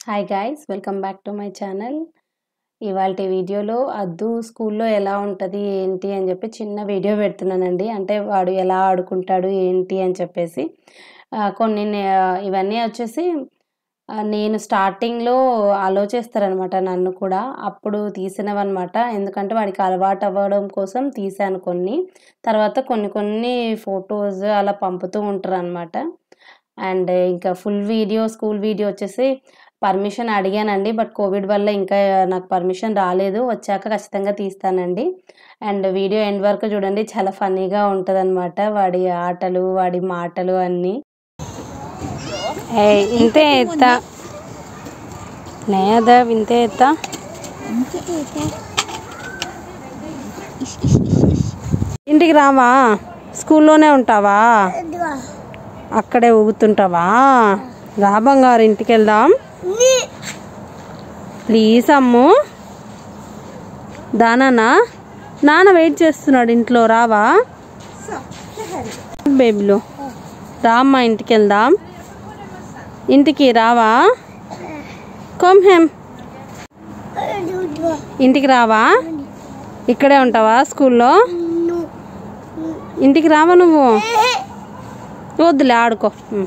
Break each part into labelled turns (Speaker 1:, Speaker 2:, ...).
Speaker 1: Hi guys welcome back to my channel ఇవాళ వీడియోలో అద్దు స్కూల్లో ఎలా ఉంటుంది ఏంటి అని చెప్పి చిన్న వీడియో పెడుతున్నానండి అంటే వాడు ఎలా ఆడుకుంటాడు ఏంటి అని చెప్పేసి ఆ, కొన్ని నే- ఇవన్నీ వచ్చేసి ఆ, నేను స్టార్టింగ్లో ఆలోచిస్తారనమాట నన్ను కూడా అప్పుడు తీసినవన్నమాట ఎందుకంటే వాడికి అలవాటు అవ్వడం కోసం తీసాను కొన్ని తర్వాత కొన్ని కొన్ని ఫొటోస్ అలా పంపుతూ ఉంటారు అనమాట అండ్ ఇంకా ఫుల్ వీడియో స్కూల్ వీడియో వచ్చేసి పర్మిషన్ అడిగానండి బట్ కోవిడ్ వల్ల ఇంకా నాకు పర్మిషన్ రాలేదు వచ్చాక ఖచ్చితంగా తీస్తానండి అండ్ వీడియో ఎండ్ వరకు చూడండి చాలా ఫన్నీగా ఉంటుంది వాడి ఆటలు వాడి మాటలు అన్నీ ఇంతే ఎత్తా లేదా ఇంతే ఎత్తా ఇంటికి రావా స్కూల్లోనే ఉంటావా అక్కడే ఊగుతుంటావా రా బంగారు ఇంటికి వెళ్దాం ప్లీజ్ అమ్ము దానా నాన్న వెయిట్ చేస్తున్నాడు ఇంట్లో రావా బేబీలు రా అమ్మా ఇంటికి వెళ్దాం ఇంటికి రావా కొమ్ హెమ్ ఇంటికి రావా ఇక్కడే ఉంటావా స్కూల్లో ఇంటికి రావా నువ్వు వద్దులే ఆడుకో ఉమ్.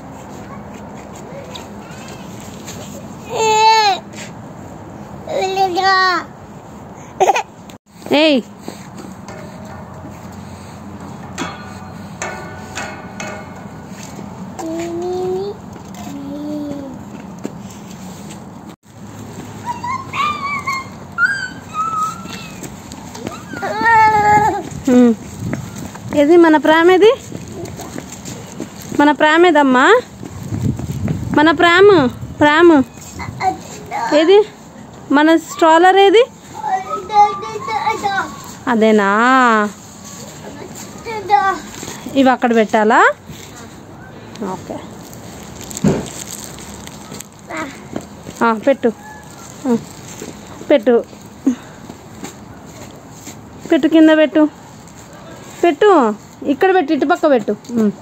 Speaker 1: ఏయ్ ఉమ్. ఏది మన ప్రేమ ఏది మన ప్రేమ ఏదమ్మా మన ప్రేమ ప్రేమ ఏది మన స్ట్రాలర్ ఏది అదేనా ఇవి అక్కడ పెట్టాలా ఓకే ఆ, పెట్టు ఆ, పెట్టు పెట్టు కింద పెట్టు పెట్టు ఇక్కడ పెట్టు ఇటు పక్క పెట్టు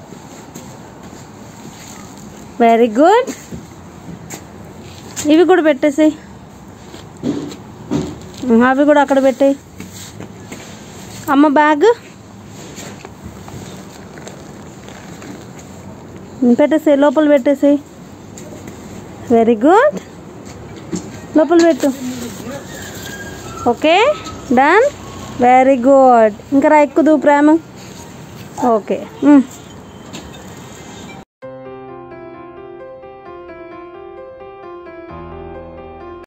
Speaker 1: వెరీ గుడ్ ఇవి కూడా పెట్టేసి అవి కూడా అక్కడ పెట్టేయి అమ్మ బ్యాగ్ పెట్టేసేయి లోపల పెట్టేసేయి వెరీ గుడ్ లోపల పెట్టు ఓకే డన్ వెరీ గుడ్ ఇంకా రా ఎక్కుదు ప్రేమ ఓకే